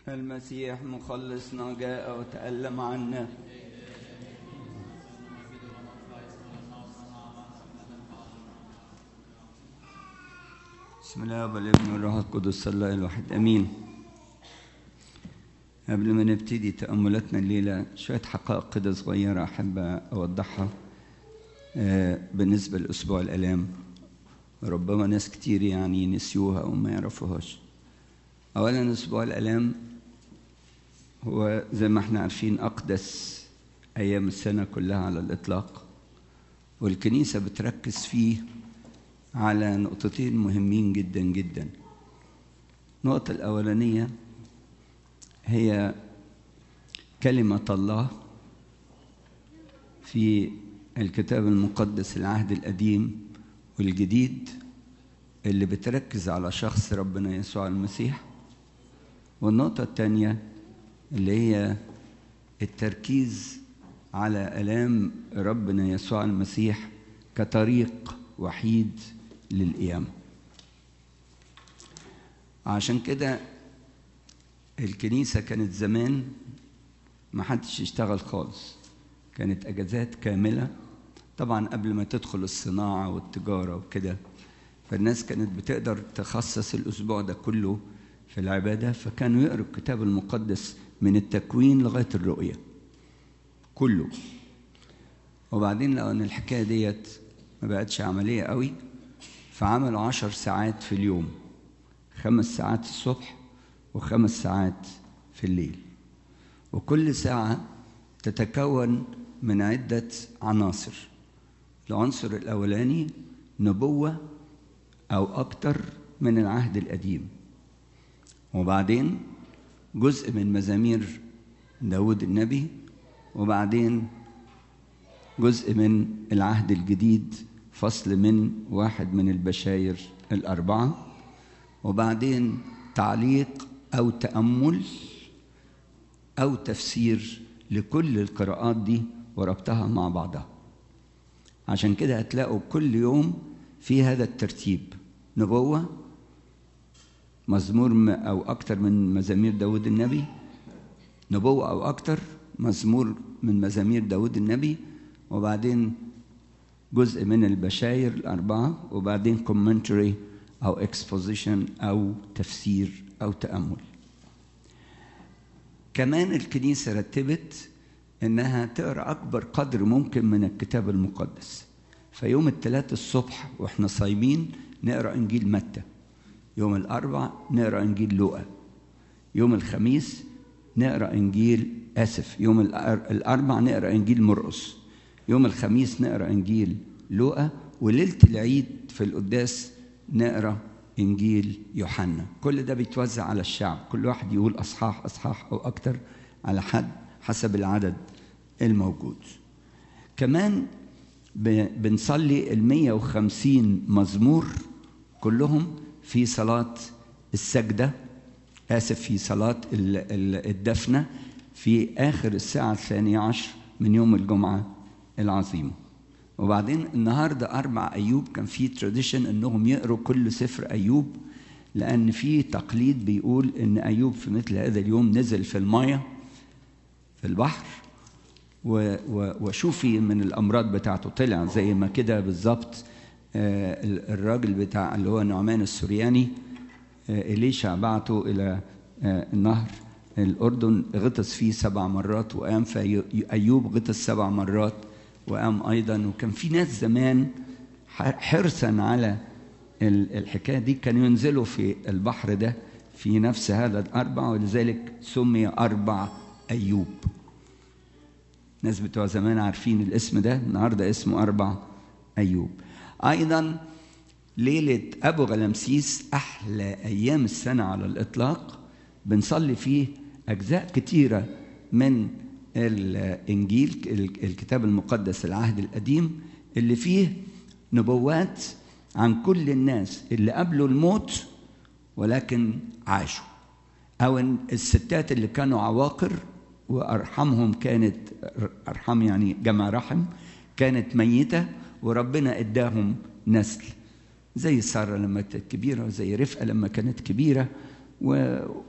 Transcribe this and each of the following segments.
المسيح مخلصنا جاء وتألم عنا بسم الله والابن والروح القدس الله الواحد امين قبل ما نبتدي تأملاتنا الليلة شوية حقائق كده صغيرة أحب أوضحها آه، بالنسبة لأسبوع الآلام ربما ناس كتير يعني نسيوها أو ما يعرفوهاش أولا أسبوع الآلام هو زي ما احنا عارفين أقدس أيام السنة كلها على الإطلاق والكنيسة بتركز فيه على نقطتين مهمين جدا جدا النقطة الأولانية هي كلمة الله في الكتاب المقدس العهد القديم والجديد اللي بتركز على شخص ربنا يسوع المسيح والنقطة الثانية اللي هي التركيز على آلام ربنا يسوع المسيح كطريق وحيد للقيامة عشان كده الكنيسة كانت زمان ما حدش يشتغل خالص كانت أجازات كاملة طبعا قبل ما تدخل الصناعة والتجارة وكده فالناس كانت بتقدر تخصص الأسبوع ده كله في العبادة فكانوا يقروا الكتاب المقدس من التكوين لغاية الرؤية كله وبعدين لقوا إن الحكاية ديت ما بقتش عملية قوي فعملوا عشر ساعات في اليوم خمس ساعات الصبح وخمس ساعات في الليل وكل ساعة تتكون من عدة عناصر العنصر الأولاني نبوة أو أكتر من العهد القديم وبعدين جزء من مزامير داود النبي وبعدين جزء من العهد الجديد فصل من واحد من البشاير الأربعة وبعدين تعليق أو تأمل أو تفسير لكل القراءات دي وربطها مع بعضها عشان كده هتلاقوا كل يوم في هذا الترتيب نبوة مزمور أو أكتر من مزامير داود النبي نبوة أو أكتر مزمور من مزامير داود النبي وبعدين جزء من البشاير الأربعة وبعدين كومنتري أو اكسبوزيشن أو تفسير أو تأمل كمان الكنيسة رتبت إنها تقرأ أكبر قدر ممكن من الكتاب المقدس فيوم الثلاث الصبح وإحنا صايمين نقرأ إنجيل متى يوم الأربع نقرأ إنجيل لوقا يوم الخميس نقرأ إنجيل آسف يوم الأربع نقرأ إنجيل مرقس يوم الخميس نقرأ إنجيل لوقا وليلة العيد في القداس نقرأ إنجيل يوحنا كل ده بيتوزع على الشعب كل واحد يقول أصحاح أصحاح أو أكتر على حد حسب العدد الموجود كمان بنصلي المية وخمسين مزمور كلهم في صلاة السجدة آسف في صلاة الدفنة في آخر الساعة الثانية عشر من يوم الجمعة العظيمة وبعدين النهاردة أربع أيوب كان في تراديشن إنهم يقروا كل سفر أيوب لأن في تقليد بيقول إن أيوب في مثل هذا اليوم نزل في المية في البحر وشوفي من الأمراض بتاعته طلع زي ما كده بالظبط الراجل بتاع اللي هو نعمان السورياني إليشع بعته إلى النهر الأردن غطس فيه سبع مرات وقام فأيوب غطس سبع مرات وقام أيضا وكان في ناس زمان حرصا على الحكاية دي كانوا ينزلوا في البحر ده في نفس هذا الأربع ولذلك سمي أربع أيوب ناس بتوع زمان عارفين الاسم ده النهاردة اسمه أربع أيوب أيضا ليلة أبو غلمسيس أحلى أيام السنة على الإطلاق بنصلي فيه أجزاء كتيرة من الإنجيل الكتاب المقدس العهد القديم اللي فيه نبوات عن كل الناس اللي قبلوا الموت ولكن عاشوا أو الستات اللي كانوا عواقر وأرحامهم كانت أرحام يعني جمع رحم كانت ميتة وربنا إداهم نسل زي سارة لما كانت كبيرة وزي رفقة لما كانت كبيرة و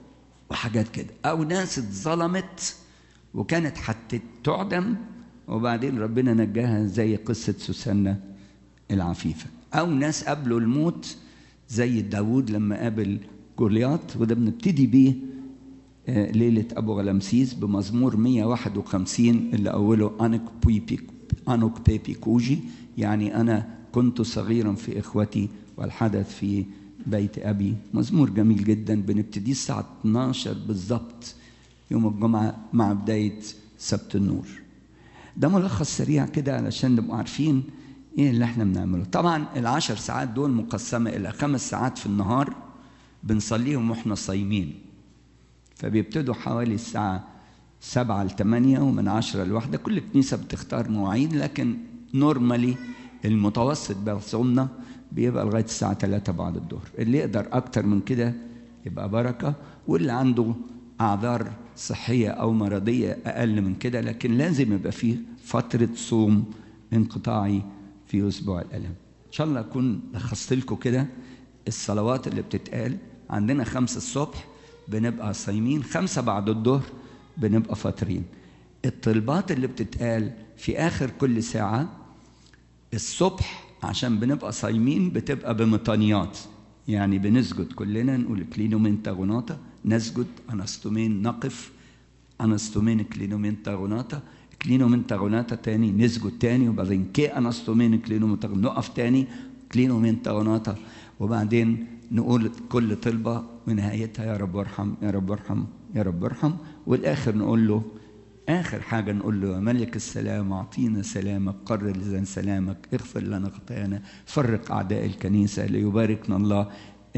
وحاجات كده او ناس اتظلمت وكانت حتى تعدم وبعدين ربنا نجاها زي قصة سوسنة العفيفة أو ناس قابلوا الموت زي داود لما قابل جولياط وده بنبتدي بيه ليلة أبو غلمسيس بمزمور 151 اللي أوله أنك بيبي أنك بيبي كوجي يعني أنا كنت صغيرا في إخوتي والحدث في بيت أبي مزمور جميل جدا بنبتديه الساعة 12 بالظبط يوم الجمعة مع بداية سبت النور ده ملخص سريع كده علشان نبقوا عارفين ايه اللي احنا بنعمله طبعا العشر ساعات دول مقسمة إلى خمس ساعات في النهار بنصليهم واحنا صايمين فبيبتدوا حوالي الساعة سبعة لثمانية ومن عشرة لواحدة كل كنيسة بتختار مواعيد لكن نورمالي المتوسط بصومنا بيبقى لغاية الساعة 3 بعد الظهر اللي يقدر أكتر من كده يبقى بركة واللي عنده أعذار صحية أو مرضية أقل من كده لكن لازم يبقى فيه فترة صوم انقطاعي في أسبوع الألم إن شاء الله أكون لخصت لكم كده الصلوات اللي بتتقال عندنا خمسة الصبح بنبقى صايمين خمسة بعد الظهر بنبقى فاطرين الطلبات اللي بتتقال في آخر كل ساعة الصبح عشان بنبقى صايمين بتبقى بمطانيات يعني بنسجد كلنا نقول كلينومين تاغوناتا نسجد أنستومين نقف أنستومين كلينومين تاغوناتا كلينومين تاغوناتا تاني نسجد تاني وبعدين كي أنستومين كلينومين تاغوناتا نقف تاني كلينومين تاغوناتا وبعدين نقول كل طلبة ونهايتها يا رب ارحم يا رب ارحم يا رب ارحم والآخر نقول له آخر حاجة نقول له يا ملك السلام أعطينا سلامك قرر لزان سلامك اغفر لنا خطايانا فرق أعداء الكنيسة ليباركنا الله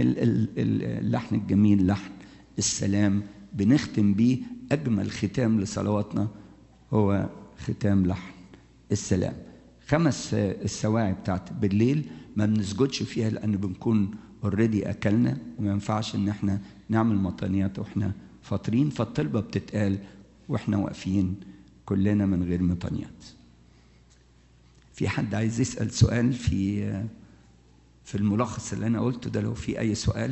اللحن الجميل لحن السلام بنختم بيه أجمل ختام لصلواتنا هو ختام لحن السلام خمس السواعي بتاعت بالليل ما بنسجدش فيها لأن بنكون اوريدي أكلنا وما ينفعش إن احنا نعمل مطانيات واحنا فاطرين فالطلبة بتتقال واحنا واقفين كلنا من غير مطانيات في حد عايز يسأل سؤال في في الملخص اللي أنا قلته ده لو في أي سؤال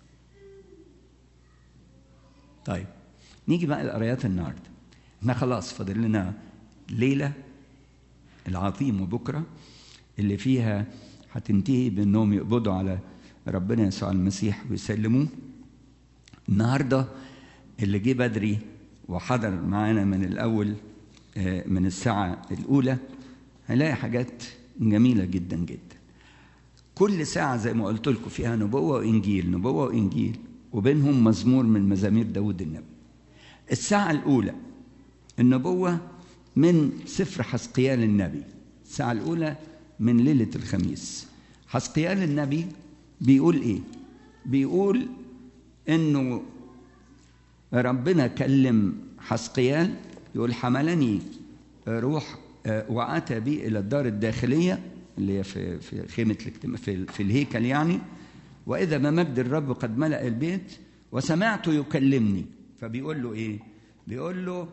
طيب نيجي بقى لقرايات النهارده احنا خلاص فاضل لنا ليلة العظيم وبكرة اللي فيها هتنتهي بأنهم يقبضوا على ربنا يسوع المسيح ويسلموه النهارده اللي جه بدري وحضر معانا من الأول من الساعة الأولى هنلاقي حاجات جميلة جدا جدا كل ساعة زي ما قلت لكم فيها نبوة وإنجيل نبوة وإنجيل وبينهم مزمور من مزامير داود النبي الساعة الأولى النبوة من سفر حسقيال النبي الساعة الأولى من ليلة الخميس حسقيال النبي بيقول إيه بيقول إنه ربنا كلم حسقيال يقول حملني روح واتى بي الى الدار الداخليه اللي هي في في خيمه الاجتماع في, في الهيكل يعني واذا ما مجد الرب قد ملا البيت وسمعته يكلمني فبيقول له ايه؟ بيقول له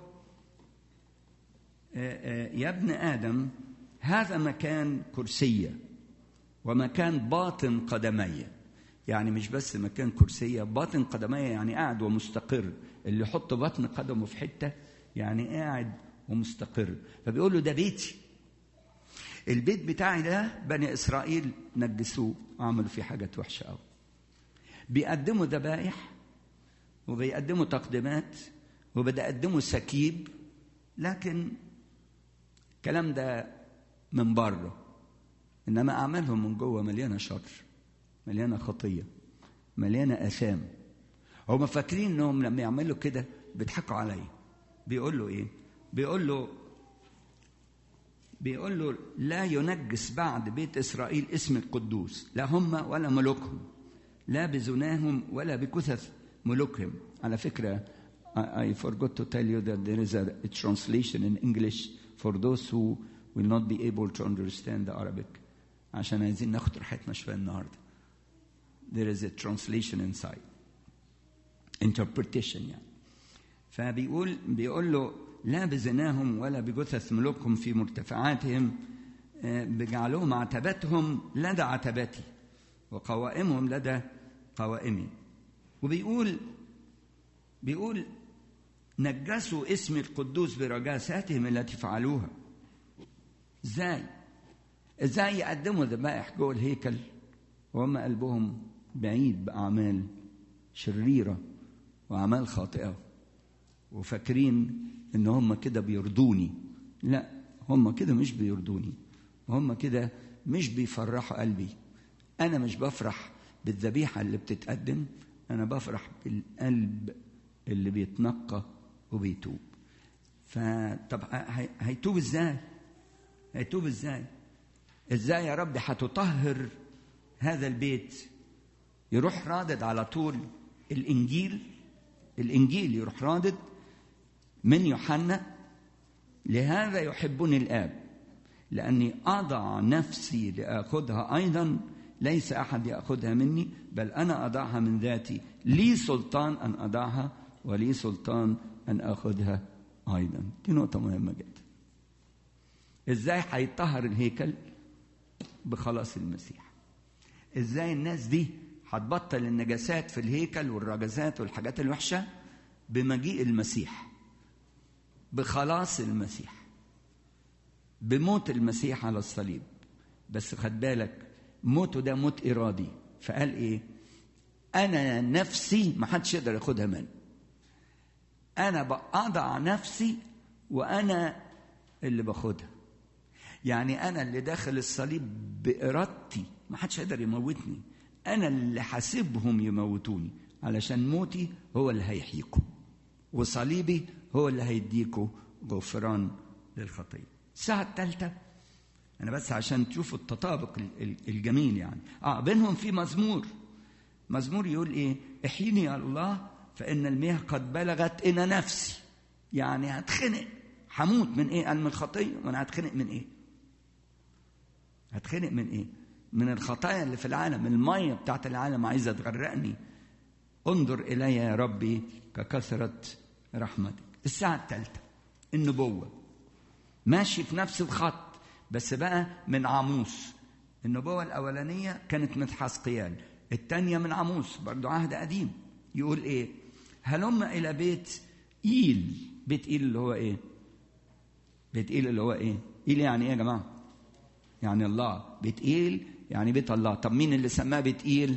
يا ابن ادم هذا مكان كرسيه ومكان باطن قدمي يعني مش بس مكان كرسيه باطن قدميه يعني قاعد ومستقر اللي يحط بطن قدمه في حته يعني قاعد ومستقر فبيقول له ده بيتي البيت بتاعي ده بني اسرائيل نجسوه وعملوا فيه حاجات وحشه قوي بيقدموا ذبائح وبيقدموا تقديمات وبيقدموا سكيب لكن الكلام ده من بره انما اعمالهم من جوه مليانه شر مليانه خطيه مليانه اثام هم فاكرين انهم لما يعملوا كده بيضحكوا عليا بيقول له ايه بيقول له بيقول له لا ينجس بعد بيت اسرائيل اسم القدوس لا هم ولا ملوكهم لا بزناهم ولا بكثث ملوكهم على فكره I forgot to tell you that there is a, a translation in English for those who will not be able to understand the Arabic عشان عايزين ناخد راحتنا شويه النهارده there is a translation inside interpretation يعني فبيقول بيقول له لا بزناهم ولا بجثث ملوكهم في مرتفعاتهم بجعلهم عتبتهم لدى عتبتي وقوائمهم لدى قوائمي وبيقول بيقول نجسوا اسم القدوس برجاساتهم التي فعلوها ازاي ازاي يقدموا ذبائح جوه الهيكل وهم قلبهم بعيد باعمال شريره واعمال خاطئه وفاكرين ان هم كده بيرضوني لا هم كده مش بيرضوني هم كده مش بيفرحوا قلبي انا مش بفرح بالذبيحه اللي بتتقدم انا بفرح بالقلب اللي بيتنقى وبيتوب فطب هيتوب ازاي هيتوب ازاي ازاي يا رب هتطهر هذا البيت يروح رادد على طول الانجيل الانجيل يروح رادد من يوحنا لهذا يحبني الاب لاني اضع نفسي لاخذها ايضا ليس احد ياخذها مني بل انا اضعها من ذاتي لي سلطان ان اضعها ولي سلطان ان اخذها ايضا دي نقطه مهمه جدا ازاي هيطهر الهيكل بخلاص المسيح ازاي الناس دي هتبطل النجاسات في الهيكل والرجزات والحاجات الوحشه بمجيء المسيح بخلاص المسيح بموت المسيح على الصليب بس خد بالك موته ده موت ارادي فقال ايه انا نفسي ما حدش يقدر ياخدها مني انا بضع نفسي وانا اللي باخدها يعني انا اللي داخل الصليب بارادتي ما حدش يقدر يموتني انا اللي حاسبهم يموتوني علشان موتي هو اللي هيحييكم وصليبي هو اللي هيديكوا غفران للخطيه الساعه الثالثه انا بس عشان تشوفوا التطابق الجميل يعني اه بينهم في مزمور مزمور يقول ايه احيني يا الله فان المياه قد بلغت الى نفسي يعني هتخنق هموت من ايه قال من الخطيه وانا هتخنق من ايه هتخنق من ايه من الخطايا اللي في العالم الميه بتاعت العالم عايزه تغرقني انظر الي يا ربي ككثره رحمتك الساعه الثالثه النبوه ماشي في نفس الخط بس بقى من عاموس النبوة الأولانية كانت من حسقيال الثانية من عاموس برضو عهد قديم يقول إيه هلم إلى بيت إيل بيت إيل اللي هو إيه بيت إيل اللي هو إيه إيل يعني إيه يا جماعة يعني الله بيت إيل يعني بيت الله طب مين اللي سماه بيت إيل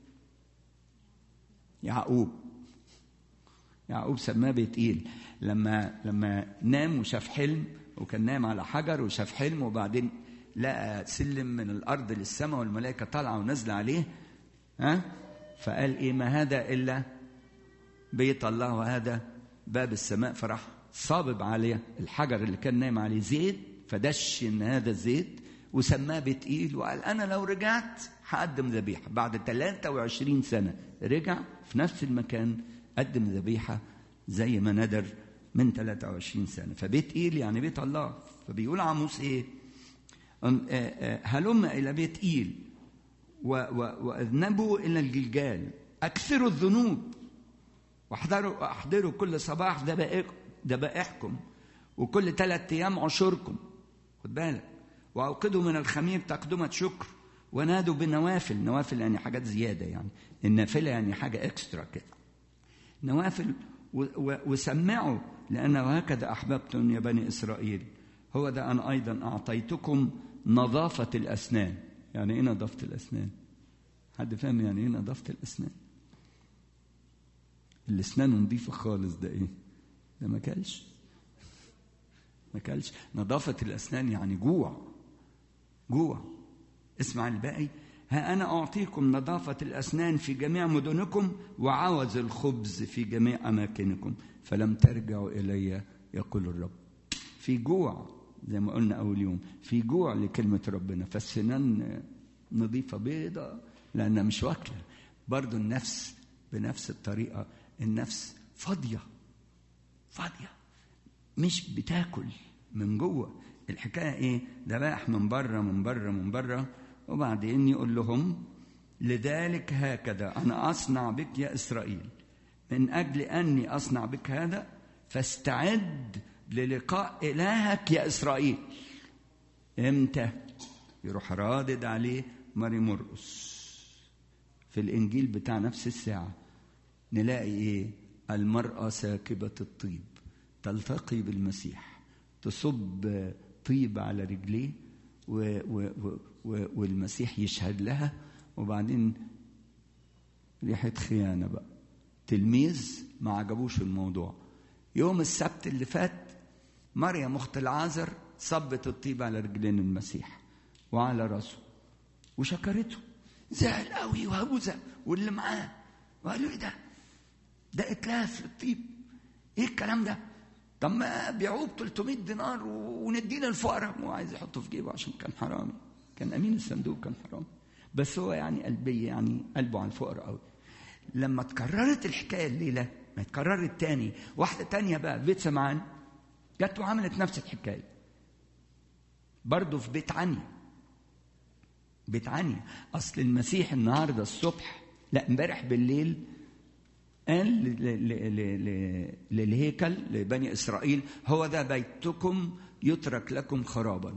يعقوب يعقوب سماه بيت إيل لما لما نام وشاف حلم وكان نايم على حجر وشاف حلم وبعدين لقى سلم من الارض للسماء والملائكه طالعه ونازله عليه ها فقال ايه ما هذا الا بيت الله وهذا باب السماء فراح صابب عليه الحجر اللي كان نايم عليه زيت فدش ان هذا الزيت وسماه بيت ايل وقال انا لو رجعت هقدم ذبيحه بعد 23 سنه رجع في نفس المكان قدم ذبيحه زي ما ندر من 23 سنة فبيت إيل يعني بيت الله فبيقول عاموس إيه هلم إلى بيت إيل وأذنبوا إلى الجلجال أكثروا الذنوب واحضروا أحضروا كل صباح ذبائحكم وكل ثلاثة أيام عشوركم خد بالك وأوقدوا من الخمير تقدمة شكر ونادوا بنوافل نوافل يعني حاجات زيادة يعني النافلة يعني حاجة إكسترا كده نوافل وسمعوا لأنه هكذا أحببتم يا بني إسرائيل هو ده أنا أيضا أعطيتكم نظافة الأسنان يعني إيه نظافة الأسنان حد فاهم يعني إيه نظافة الأسنان الأسنان نظيفة خالص ده إيه ده ما كلش ما كلش نظافة الأسنان يعني جوع جوع اسمع الباقي ها أنا أعطيكم نظافة الأسنان في جميع مدنكم وعوز الخبز في جميع أماكنكم فلم ترجعوا إلي يقول الرب في جوع زي ما قلنا أول يوم في جوع لكلمة ربنا فالسنان نظيفة بيضة لأنها مش واكلة برضو النفس بنفس الطريقة النفس فاضية فاضية مش بتاكل من جوه الحكاية إيه ذبائح من بره من بره من بره وبعدين يقول لهم لذلك هكذا أنا أصنع بك يا إسرائيل من أجل أني أصنع بك هذا فاستعد للقاء إلهك يا إسرائيل إمتى يروح رادد عليه ماري مرقس في الإنجيل بتاع نفس الساعة نلاقي إيه المرأة ساكبة الطيب تلتقي بالمسيح تصب طيب على رجليه و و و والمسيح يشهد لها وبعدين ريحة خيانة بقى تلميذ ما عجبوش الموضوع يوم السبت اللي فات مريم اخت العازر صبت الطيب على رجلين المسيح وعلى راسه وشكرته زعل قوي وهوزة واللي معاه وقالوا ايه ده ده اتلاف للطيب ايه الكلام ده طب ما بيعوه ب 300 دينار وندينا الفقراء هو عايز يحطه في جيبه عشان كان حرامي كان امين الصندوق كان حرامي بس هو يعني قلبي يعني قلبه على الفقراء قوي لما اتكررت الحكايه الليله ما اتكررت تاني واحده تانية بقى في بيت سمعان جت وعملت نفس الحكايه برضه في بيت عنيا بيت عنيا اصل المسيح النهارده الصبح لا امبارح بالليل قال للهيكل لبني اسرائيل هو ده بيتكم يترك لكم خرابا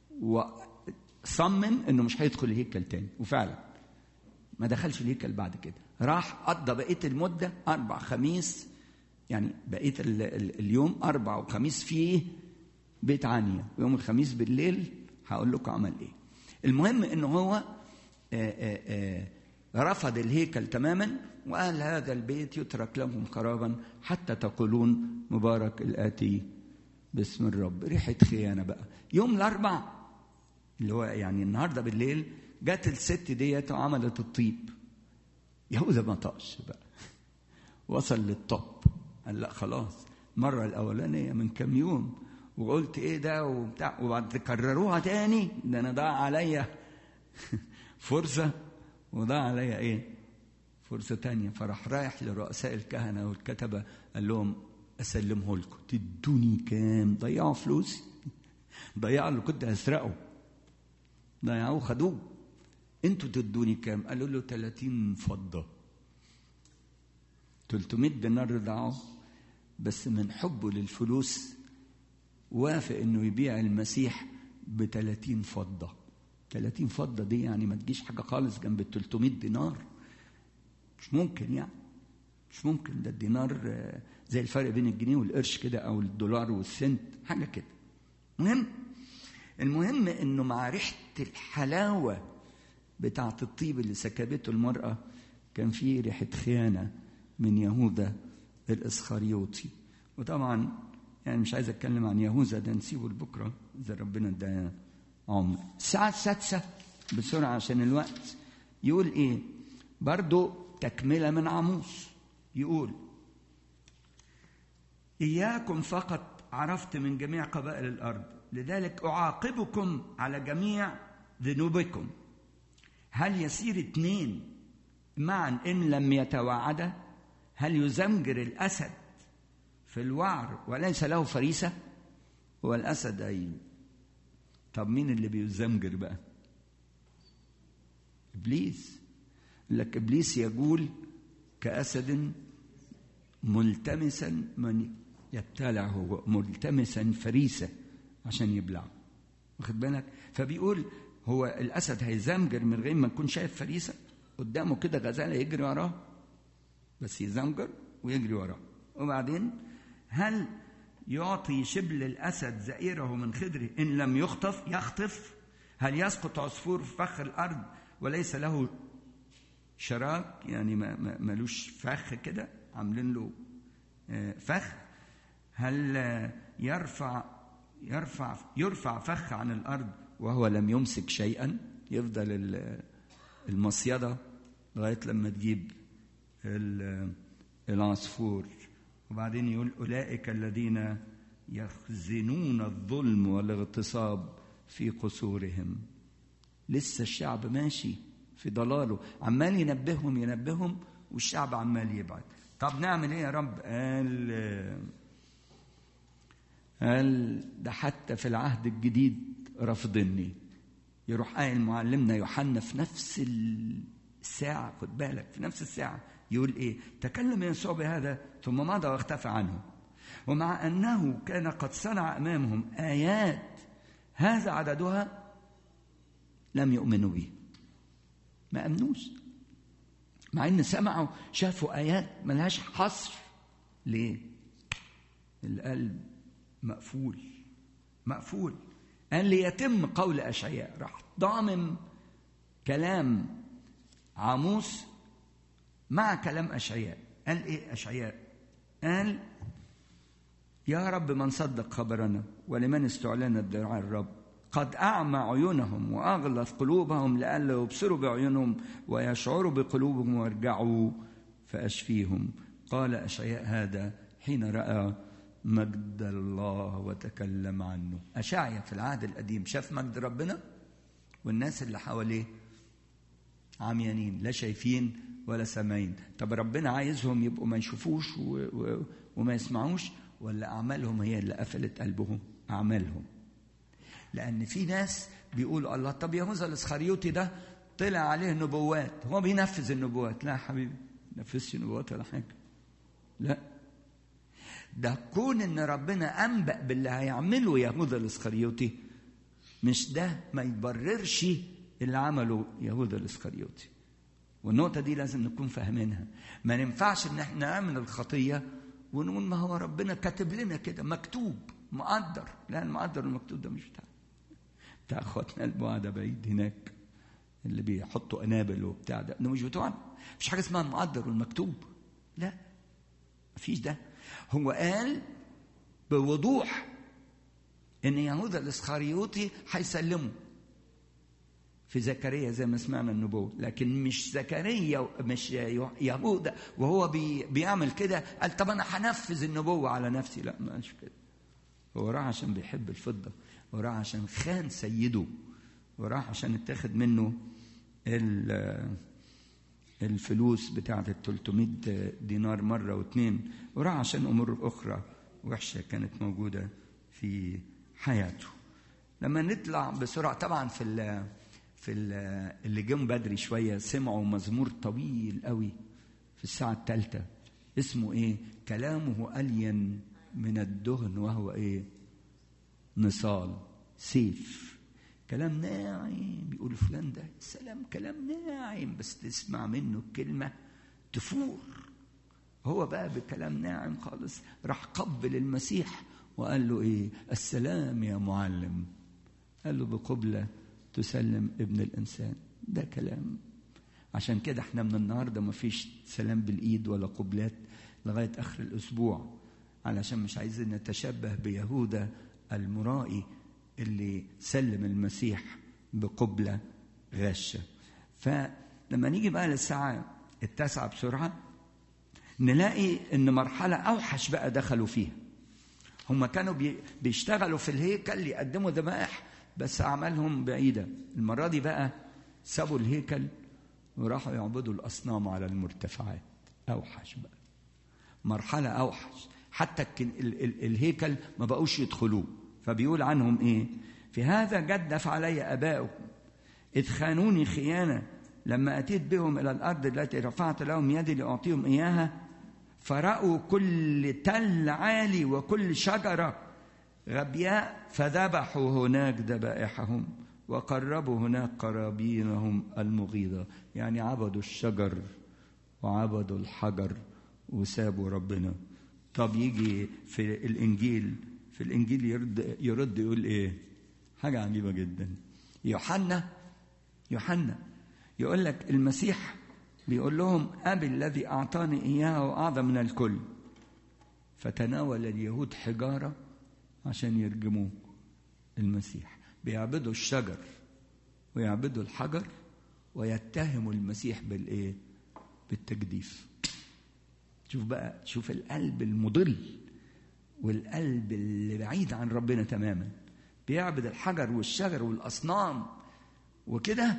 وصمم انه مش هيدخل الهيكل تاني وفعلا ما دخلش الهيكل بعد كده راح قضى بقيه المده اربع خميس يعني بقيه اليوم اربع وخميس فيه بيت عنيا ويوم الخميس بالليل هقول لكم عمل ايه المهم انه هو آآ آآ رفض الهيكل تماما وقال هذا البيت يترك لهم خرابا حتى تقولون مبارك الآتي باسم الرب ريحة خيانة بقى يوم الأربع اللي هو يعني النهاردة بالليل جت الست ديت وعملت الطيب يهوذا ما طقش بقى وصل للطب قال لا خلاص المرة الأولانية من كام يوم وقلت ايه ده وبتاع وبعد تكرروها تاني ده انا ضاع عليا فرصه وضاع عليا ايه فرصه تانية فراح رايح لرؤساء الكهنه والكتبه قال لهم اسلمه لكم تدوني كام ضيعوا فلوسي ضيعوا اللي كنت هسرقه ضيعوه خدوه انتوا تدوني كام قالوا له 30 فضه 300 دينار ضاعوا بس من حبه للفلوس وافق انه يبيع المسيح ب 30 فضه 30 فضه دي يعني ما تجيش حاجه خالص جنب ال 300 دينار مش ممكن يعني مش ممكن ده الدينار زي الفرق بين الجنيه والقرش كده او الدولار والسنت حاجه كده المهم المهم انه مع ريحه الحلاوه بتاعه الطيب اللي سكبته المراه كان في ريحه خيانه من يهوذا الاسخريوطي وطبعا يعني مش عايز اتكلم عن يهوذا ده نسيبه لبكره اذا ربنا ادانا عمر الساعه السادسه بسرعه عشان الوقت يقول ايه برضو تكمله من عاموس يقول اياكم فقط عرفت من جميع قبائل الارض لذلك اعاقبكم على جميع ذنوبكم هل يسير اثنين معا ان لم يتواعدا هل يزمجر الاسد في الوعر وليس له فريسة هو الأسد أي طب مين اللي بيزمجر بقى إبليس لك إبليس يقول كأسد ملتمسا من يبتلعه ملتمسا فريسة عشان يبلعه واخد بالك فبيقول هو الأسد هيزمجر من غير ما يكون شايف فريسة قدامه كده غزالة يجري وراه بس يزمجر ويجري وراه وبعدين هل يعطي شبل الأسد زئيره من خدره إن لم يخطف يخطف هل يسقط عصفور في فخ الأرض وليس له شراك يعني ما ملوش فخ كده عاملين له فخ هل يرفع يرفع يرفع فخ عن الأرض وهو لم يمسك شيئا يفضل المصيدة لغاية لما تجيب العصفور وبعدين يقول أولئك الذين يخزنون الظلم والاغتصاب في قصورهم لسه الشعب ماشي في ضلاله عمال ينبههم ينبههم والشعب عمال يبعد طب نعمل ايه يا رب قال قال ده حتى في العهد الجديد رافضني يروح قايل معلمنا يوحنا في نفس الساعة خد بالك في نفس الساعة يقول ايه تكلم يسوع بهذا ثم مضى واختفى عنه ومع انه كان قد صنع امامهم ايات هذا عددها لم يؤمنوا به ما امنوش مع ان سمعوا شافوا ايات ملهاش حصر ليه القلب مقفول مقفول قال ليتم قول اشعياء راح ضامم كلام عاموس مع كلام اشعياء قال ايه اشعياء قال يا رب من صدق خبرنا ولمن استعلنت دعاء الرب قد أعمى عيونهم وأغلظ قلوبهم لئلا يبصروا بعيونهم ويشعروا بقلوبهم ويرجعوا فأشفيهم قال أشعياء هذا حين رأى مجد الله وتكلم عنه أشعيا في العهد القديم شاف مجد ربنا والناس اللي حواليه عميانين لا شايفين ولا سامعين طب ربنا عايزهم يبقوا ما يشوفوش و... و... وما يسمعوش ولا أعمالهم هي اللي قفلت قلبهم أعمالهم لأن في ناس بيقولوا الله طب يهوذا الإسخريوطي ده طلع عليه نبوات هو بينفذ النبوات لا يا حبيبي ما نفذش نبوات ولا حاجة لا ده كون ان ربنا انبأ باللي هيعمله يهوذا الاسخريوطي مش ده ما يبررش اللي عمله يهوذا الاسخريوطي والنقطة دي لازم نكون فاهمينها ما ينفعش ان احنا نعمل الخطية ونقول ما هو ربنا كاتب لنا كده مكتوب مقدر لا المقدر المكتوب ده مش بتاع بتاع اخواتنا البعدة بعيد هناك اللي بيحطوا انابل وبتاع ده ده مش بتوعنا مفيش حاجة اسمها المقدر والمكتوب لا مفيش ده هو قال بوضوح ان يهوذا الاسخريوطي هيسلمه في زكريا زي ما سمعنا النبوة لكن مش زكريا مش يهوذا وهو بي بيعمل كده قال طب انا هنفذ النبوة على نفسي لا ما قالش كده هو راح عشان بيحب الفضة وراح عشان خان سيده وراح عشان اتاخد منه الفلوس بتاعة ال 300 دينار مرة واثنين وراح عشان أمور أخرى وحشة كانت موجودة في حياته لما نطلع بسرعة طبعا في ال في ال اللي جم بدري شوية سمعوا مزمور طويل قوي في الساعة الثالثة اسمه ايه كلامه ألين من الدهن وهو ايه نصال سيف كلام ناعم بيقول فلان ده سلام كلام ناعم بس تسمع منه الكلمة تفور هو بقى بكلام ناعم خالص راح قبل المسيح وقال له ايه السلام يا معلم قال له بقبلة تسلم ابن الإنسان ده كلام عشان كده احنا من النهاردة ما فيش سلام بالإيد ولا قبلات لغاية آخر الأسبوع علشان مش عايزين نتشبه بيهوذا المرائي اللي سلم المسيح بقبلة غشة فلما نيجي بقى للساعة التاسعة بسرعة نلاقي ان مرحلة اوحش بقى دخلوا فيها هم كانوا بيشتغلوا في الهيكل يقدموا ذبائح بس اعمالهم بعيدة المرة دي بقى سابوا الهيكل وراحوا يعبدوا الاصنام على المرتفعات اوحش بقى مرحلة اوحش حتى الهيكل ما بقوش يدخلوه فبيقول عنهم ايه في هذا جدف علي اباؤكم اذ خانوني خيانه لما اتيت بهم الى الارض التي رفعت لهم يدي لاعطيهم اياها فرأوا كل تل عالي وكل شجره غبياء فذبحوا هناك ذبائحهم وقربوا هناك قرابينهم المغيضه يعني عبدوا الشجر وعبدوا الحجر وسابوا ربنا طب يجي في الانجيل في الانجيل يرد يرد يقول ايه حاجه عجيبه جدا يوحنا يوحنا يقول لك المسيح بيقول لهم ابي الذي اعطاني اياه اعظم من الكل فتناول اليهود حجاره عشان يرجموه المسيح بيعبدوا الشجر ويعبدوا الحجر ويتهموا المسيح بالايه بالتجديف شوف بقى شوف القلب المضل والقلب اللي بعيد عن ربنا تماما بيعبد الحجر والشجر والاصنام وكده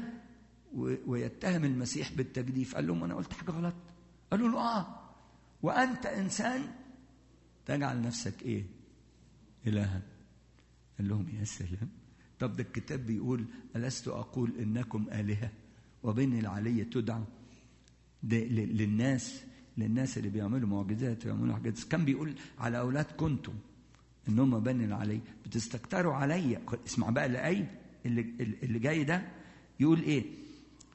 ويتهم المسيح بالتجديف قال لهم انا قلت حاجه غلط قالوا له اه وانت انسان تجعل نفسك ايه الها قال لهم يا سلام طب ده الكتاب بيقول ألست أقول إنكم آلهة وبين العلي تدعى ده للناس للناس اللي بيعملوا معجزات ويعملوا حاجات كان بيقول على أولاد كنتم إن هم بني العلي بتستكتروا عليا اسمع بقى الآية اللي, اللي جاي ده يقول إيه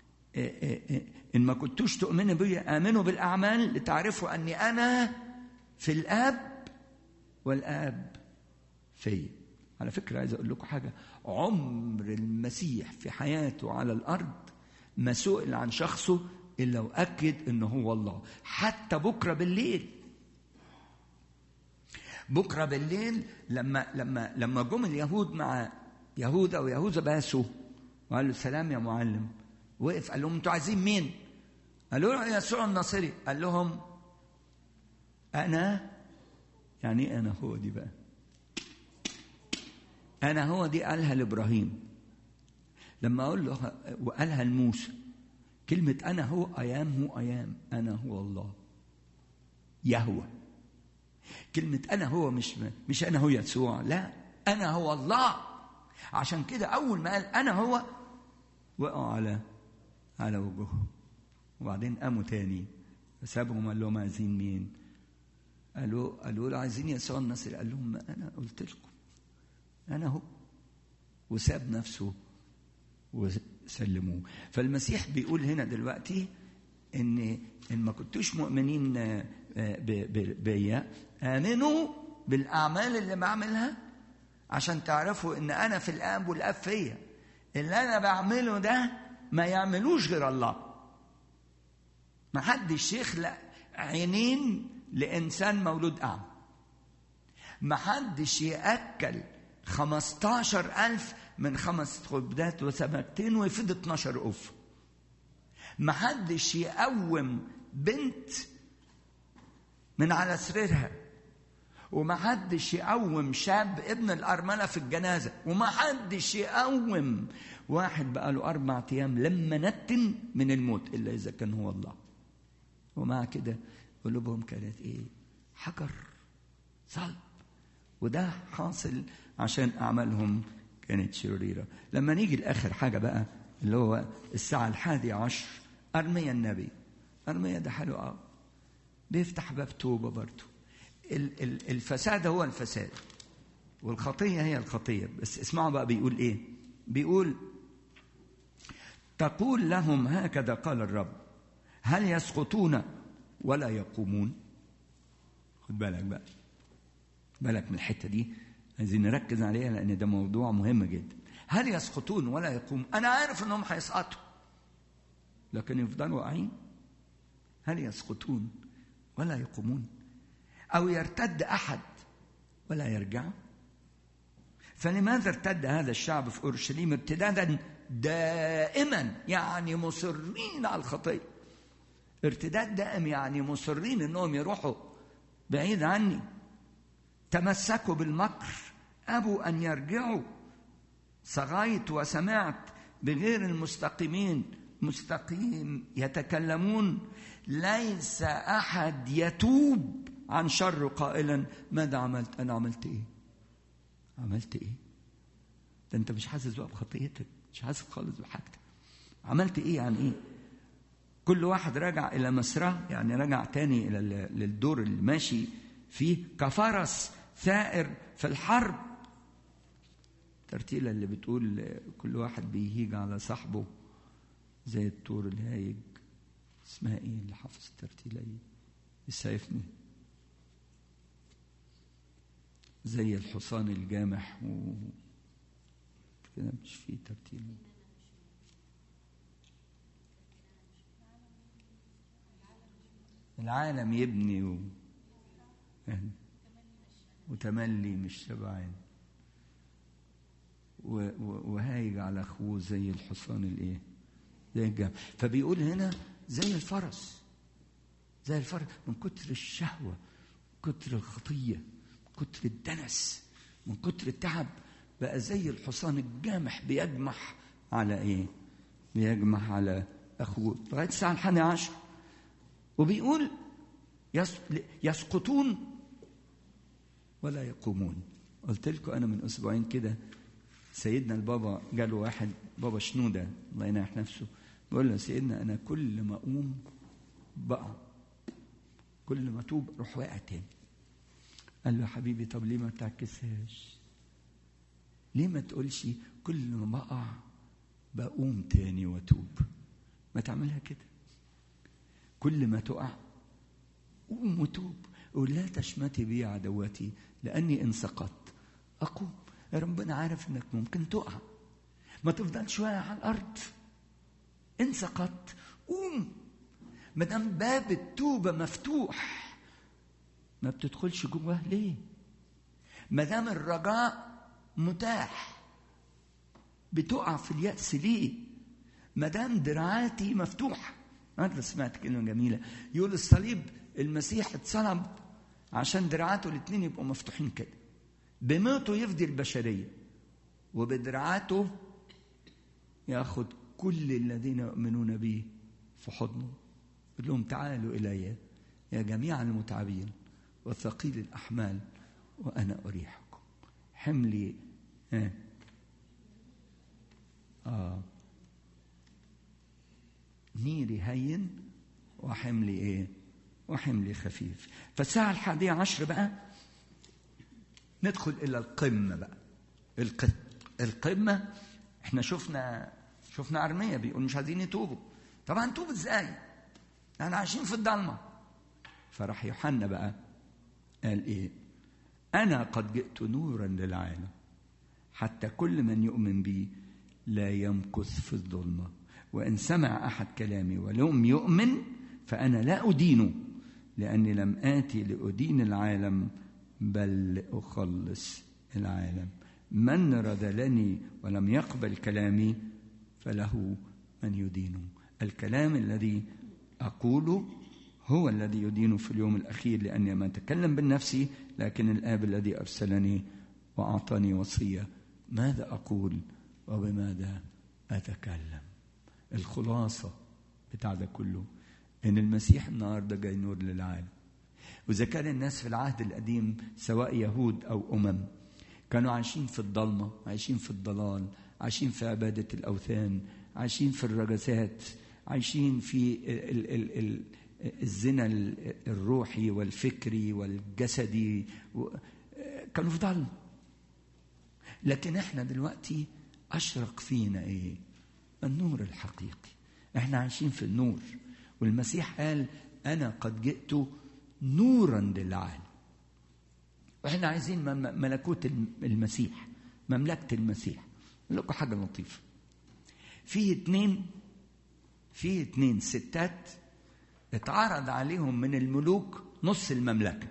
إيه إيه إيه إن ما كنتوش تؤمنوا بي آمنوا بالأعمال لتعرفوا أني أنا في الاب والاب فيا على فكره عايز اقول لكم حاجه عمر المسيح في حياته على الارض ما سئل عن شخصه الا واكد انه هو الله حتى بكره بالليل بكره بالليل لما لما لما جم اليهود مع يهوذا ويهوذا باسوا وقال له سلام يا معلم وقف قال لهم انتوا عايزين مين؟ قالوا له يسوع الناصري قال لهم انا يعني ايه انا هو دي بقى انا هو دي قالها لابراهيم لما اقول له وقالها لموسى كلمة أنا هو أيام هو أيام أنا هو الله يهوى كلمة أنا هو مش مش أنا هو يسوع لا أنا هو الله عشان كده أول ما قال أنا هو وقعوا على على وجوههم وبعدين قاموا تاني سابهم قال لهم عايزين مين؟ قالوا قالوا له عايزين يسوع الناصري قال لهم أنا قلت لكم أنا هو وساب نفسه وسلموه فالمسيح بيقول هنا دلوقتي ان ان ما كنتوش مؤمنين بيا امنوا بالاعمال اللي بعملها عشان تعرفوا ان انا في الاب والاب فيا اللي انا بعمله ده ما يعملوش غير الله ما حدش يخلق عينين لانسان مولود اعمى ما حدش ياكل خمستاشر ألف من خمس خبزات وسمكتين ويفيد 12 أوف ما حدش يقوم بنت من على سريرها وما حدش يقوم شاب ابن الأرملة في الجنازة وما حدش يقوم واحد بقى له أربع أيام لما نتن من الموت إلا إذا كان هو الله ومع كده قلوبهم كانت إيه حجر صلب وده حاصل عشان أعمالهم كانت شريرة لما نيجي لآخر حاجة بقى اللي هو الساعة الحادي عشر أرميا النبي أرميا ده حلو قوي بيفتح باب توبة برضه الفساد هو الفساد والخطية هي الخطية بس اسمعوا بقى بيقول إيه بيقول تقول لهم هكذا قال الرب هل يسقطون ولا يقومون خد بالك بقى بالك من الحتة دي عايزين نركز عليها لان ده موضوع مهم جدا هل يسقطون ولا يقوم انا عارف انهم هيسقطوا لكن يفضلوا واقعين هل يسقطون ولا يقومون او يرتد احد ولا يرجع فلماذا ارتد هذا الشعب في اورشليم ارتدادا دائما يعني مصرين على الخطيه ارتداد دائم يعني مصرين انهم يروحوا بعيد عني تمسكوا بالمكر أبوا أن يرجعوا صغيت وسمعت بغير المستقيمين مستقيم يتكلمون ليس أحد يتوب عن شر قائلا ماذا عملت أنا عملت إيه عملت إيه ده أنت مش حاسس بقى بخطيتك مش حاسس خالص بحاجتك عملت إيه يعني إيه كل واحد رجع إلى مسراه يعني رجع تاني إلى للدور اللي ماشي فيه كفرس ثائر في الحرب الترتيلة اللي بتقول كل واحد بيهيج على صاحبه زي الطور الهايج اسمها ايه اللي حافظ الترتيلة دي يسعفني زي الحصان الجامح و كده مش فيه ترتيلة العالم يبني و... يعني وتملي مش شبعان وهايج على اخوه زي الحصان الايه زي الجمل فبيقول هنا زي الفرس زي الفرس من كتر الشهوه من كتر الخطيه من كتر الدنس من كتر التعب بقى زي الحصان الجامح بيجمح على ايه بيجمح على اخوه لغايه الساعه الحادية عشر وبيقول يسقطون ولا يقومون قلت لكم انا من اسبوعين كده سيدنا البابا جاله واحد بابا شنوده الله يناح نفسه بيقول له سيدنا انا كل ما اقوم بقع كل ما اتوب اروح واقع تاني قال له يا حبيبي طب ليه ما تعكسهاش ليه ما تقولش كل ما بقع بقوم تاني واتوب ما تعملها كده كل ما تقع قوم وتوب قول لا تشمتي بي عدوتي لاني ان سقطت اقوم يا ربنا عارف انك ممكن تقع ما تفضلش واقع على الارض ان سقطت قوم ما دام باب التوبه مفتوح ما بتدخلش جواه ليه ما دام الرجاء متاح بتقع في اليأس ليه ما دام دراعاتي مفتوحه مرة سمعت كلمة جميلة يقول الصليب المسيح اتصلب عشان دراعاته الاثنين يبقوا مفتوحين كده بموته يفدي البشرية وبدراعاته ياخد كل الذين يؤمنون به في حضنه يقول لهم تعالوا إلي يا جميع المتعبين وثقيل الأحمال وأنا أريحكم حملي آه. آه. نيري هين وحملي ايه وحملي خفيف فالساعة الحادية عشر بقى ندخل إلى القمة بقى القمة احنا شفنا شفنا أرمية بيقول مش عايزين يتوبوا طبعا توب ازاي احنا عايشين في الضلمة فراح يوحنا بقى قال ايه أنا قد جئت نورا للعالم حتى كل من يؤمن بي لا يمكث في الظلمه وإن سمع أحد كلامي ولم يؤمن فأنا لا أدينه لأني لم آتي لأدين العالم بل لأخلص العالم من رذلني ولم يقبل كلامي فله من يدينه الكلام الذي أقوله هو الذي يدين في اليوم الأخير لأني ما أتكلم بالنفس لكن الآب الذي أرسلني وأعطاني وصية ماذا أقول وبماذا أتكلم الخلاصة بتاع ده كله إن المسيح النهاردة جاي نور للعالم وإذا كان الناس في العهد القديم سواء يهود أو أمم كانوا عايشين في الضلمة عايشين في الضلال عايشين في عبادة الأوثان عايشين في الرجسات عايشين في ال ال ال الزنا الروحي والفكري والجسدي كانوا في ضلمة لكن احنا دلوقتي أشرق فينا إيه النور الحقيقي احنا عايشين في النور والمسيح قال انا قد جئت نورا للعالم واحنا عايزين ملكوت المسيح مملكه المسيح اقول لكم حاجه لطيفه في اتنين في اتنين ستات اتعرض عليهم من الملوك نص المملكه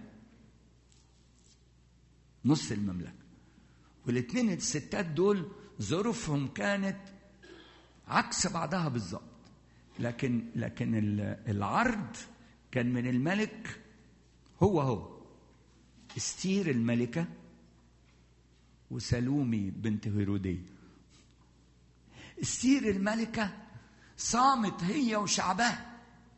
نص المملكه والاتنين الستات دول ظروفهم كانت عكس بعضها بالظبط لكن لكن العرض كان من الملك هو هو استير الملكة وسلومي بنت هيرودية استير الملكة صامت هي وشعبها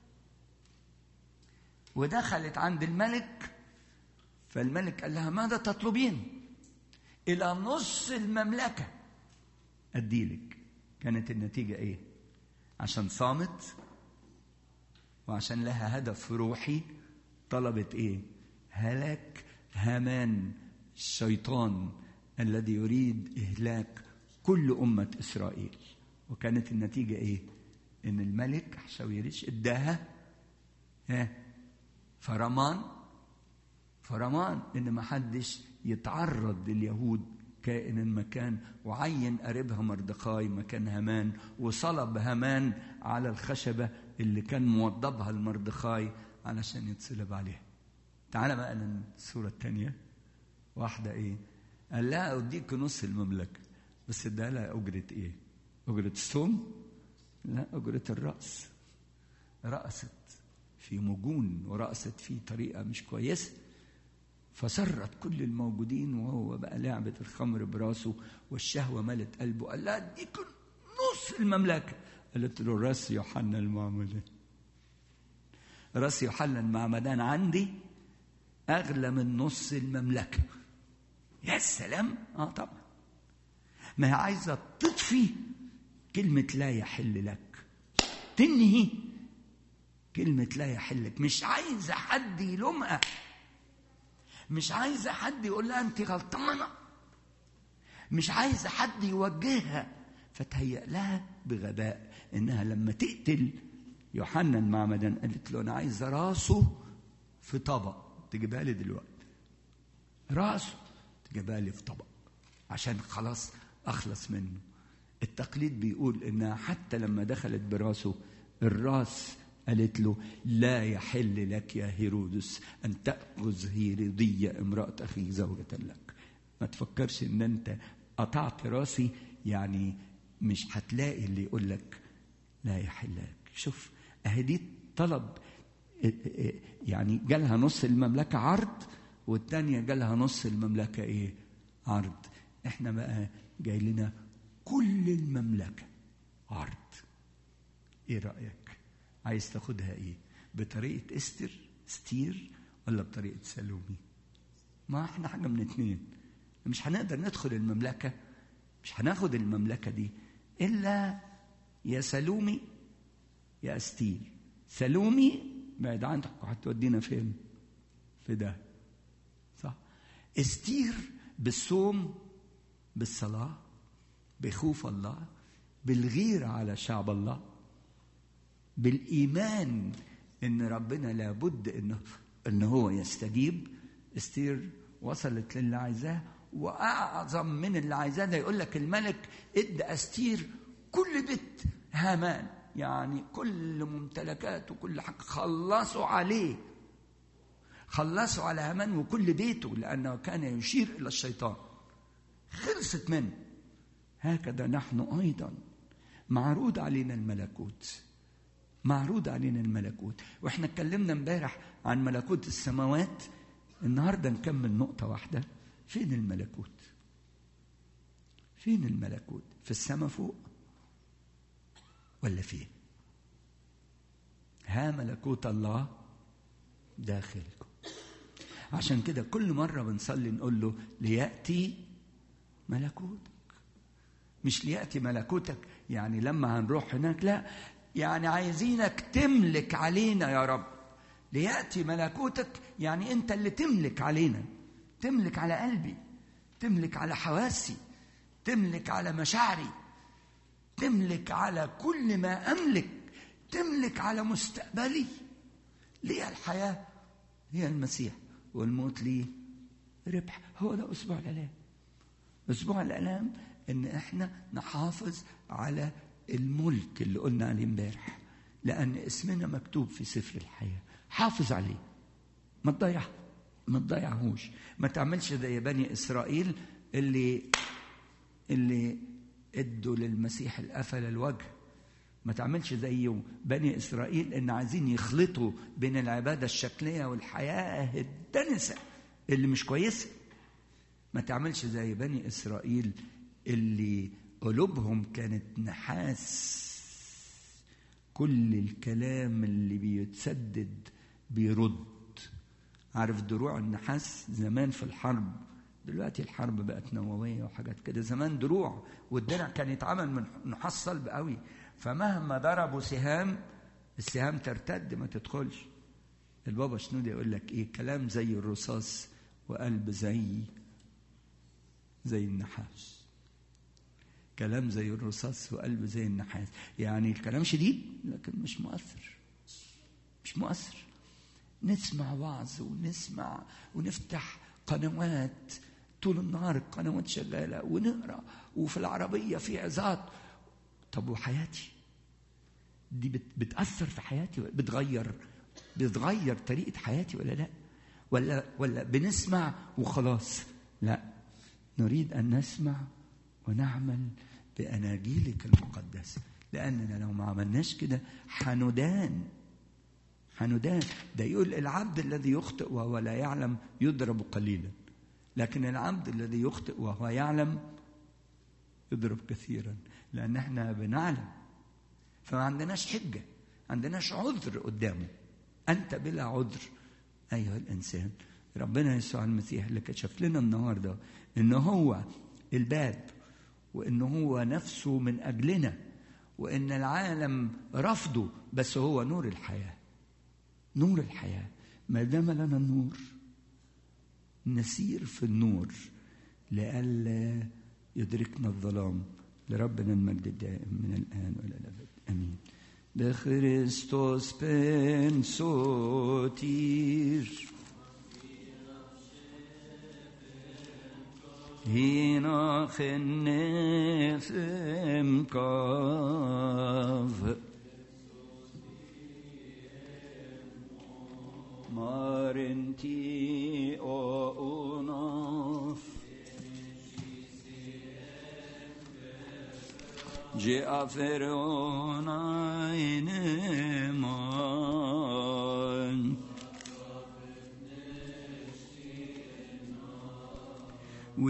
ودخلت عند الملك فالملك قال لها ماذا تطلبين إلى نص المملكة أديلك كانت النتيجة إيه؟ عشان صامت وعشان لها هدف روحي طلبت إيه؟ هلاك هامان الشيطان الذي يريد إهلاك كل أمة إسرائيل وكانت النتيجة إيه؟ إن الملك حشاويرش إداها ها فرمان فرمان إن ما حدش يتعرض لليهود كائن مكان وعين قريبها مردخاي مكان هامان وصلب هامان على الخشبة اللي كان موضبها المردخاي علشان يتصلب عليها تعال بقى للصورة الثانية واحدة ايه قال لها أديك نص المملكة بس اداها لها أجرة ايه أجرة الصوم لا أجرة الرأس رأست في مجون ورأست في طريقة مش كويسة فسرت كل الموجودين وهو بقى لعبة الخمر براسه والشهوة ملت قلبه قال لها اديك نص المملكة قالت له راس يوحنا المعمدان راس يوحنا المعمدان عندي أغلى من نص المملكة يا سلام اه طبعا ما هي عايزة تطفي كلمة لا يحل لك تنهي كلمة لا يحلك مش عايزة حد يلومها مش عايزة حد يقول لها أنت غلطانة مش عايزة حد يوجهها فتهيأ لها بغباء إنها لما تقتل يوحنا المعمدان قالت له أنا عايزة راسه في طبق تجيبها لي دلوقتي راسه تجيبها لي في طبق عشان خلاص اخلص منه التقليد بيقول انها حتى لما دخلت براسه الراس قالت له لا يحل لك يا هيرودس ان تاخذ هيروديه امراه اخيك زوجه لك ما تفكرش ان انت قطعت راسي يعني مش هتلاقي اللي يقول لك لا يحل لك شوف اهي دي طلب يعني جالها نص المملكه عرض والتانية جالها نص المملكه ايه عرض احنا بقى جاي لنا كل المملكه عرض ايه رايك عايز تاخدها ايه بطريقه استر ستير ولا بطريقه سلومي ما احنا حاجه من اتنين مش هنقدر ندخل المملكه مش هناخد المملكه دي الا يا سلومي يا استير سلومي بعد عنك هتودينا فين في ده صح استير بالصوم بالصلاه بخوف الله بالغيره على شعب الله بالايمان ان ربنا لابد انه ان هو يستجيب استير وصلت للي عايزاه واعظم من اللي عايزاه ده يقول لك الملك ادى استير كل بيت هامان يعني كل ممتلكاته كل حاجه خلصوا عليه خلصوا على هامان وكل بيته لانه كان يشير الى الشيطان خلصت منه هكذا نحن ايضا معروض علينا الملكوت معروض علينا الملكوت واحنا اتكلمنا امبارح عن ملكوت السماوات النهارده نكمل نقطة واحدة فين الملكوت؟ فين الملكوت؟ في السماء فوق ولا فين؟ ها ملكوت الله داخلكم عشان كده كل مرة بنصلي نقول له ليأتي ملكوتك مش ليأتي ملكوتك يعني لما هنروح هناك لا يعني عايزينك تملك علينا يا رب ليأتي ملكوتك يعني أنت اللي تملك علينا تملك على قلبي تملك على حواسي تملك على مشاعري تملك على كل ما أملك تملك على مستقبلي ليه الحياة هي المسيح والموت ليه ربح هو ده أسبوع الآلام أسبوع الآلام إن إحنا نحافظ على الملك اللي قلنا عليه امبارح لأن اسمنا مكتوب في سفر الحياة حافظ عليه ما تضيع ما تضيعهوش ما تعملش زي بني إسرائيل اللي اللي ادوا للمسيح القفل الوجه ما تعملش زي بني إسرائيل إن عايزين يخلطوا بين العبادة الشكلية والحياة الدنسة اللي مش كويسة ما تعملش زي بني إسرائيل اللي قلوبهم كانت نحاس كل الكلام اللي بيتسدد بيرد عارف دروع النحاس زمان في الحرب دلوقتي الحرب بقت نووية وحاجات كده زمان دروع والدرع كان يتعمل من نحاس صلب قوي فمهما ضربوا سهام السهام ترتد ما تدخلش البابا شنودي يقول لك ايه كلام زي الرصاص وقلب زي زي النحاس كلام زي الرصاص وقلب زي النحاس يعني الكلام شديد لكن مش مؤثر مش مؤثر نسمع وعظ ونسمع ونفتح قنوات طول النهار القنوات شغالة ونقرأ وفي العربية في عظات طب وحياتي دي بت بتأثر في حياتي بتغير بتغير طريقة حياتي ولا لا ولا ولا بنسمع وخلاص لا نريد أن نسمع ونعمل بأناجيلك المقدسة لأننا لو ما عملناش كده حندان حندان ده يقول العبد الذي يخطئ وهو لا يعلم يضرب قليلا لكن العبد الذي يخطئ وهو يعلم يضرب كثيرا لأن احنا بنعلم فما عندناش حجة عندناش عذر قدامه أنت بلا عذر أيها الإنسان ربنا يسوع المسيح اللي كشف لنا النهارده إن هو الباب وإن هو نفسه من أجلنا وإن العالم رفضه بس هو نور الحياة نور الحياة ما دام لنا النور نسير في النور لئلا يدركنا الظلام لربنا المجد الدائم من الآن وإلى الأبد آمين بخريستوس بن سوتير هنا خنفم كاف مارنتي او اناف جاء فرعون عين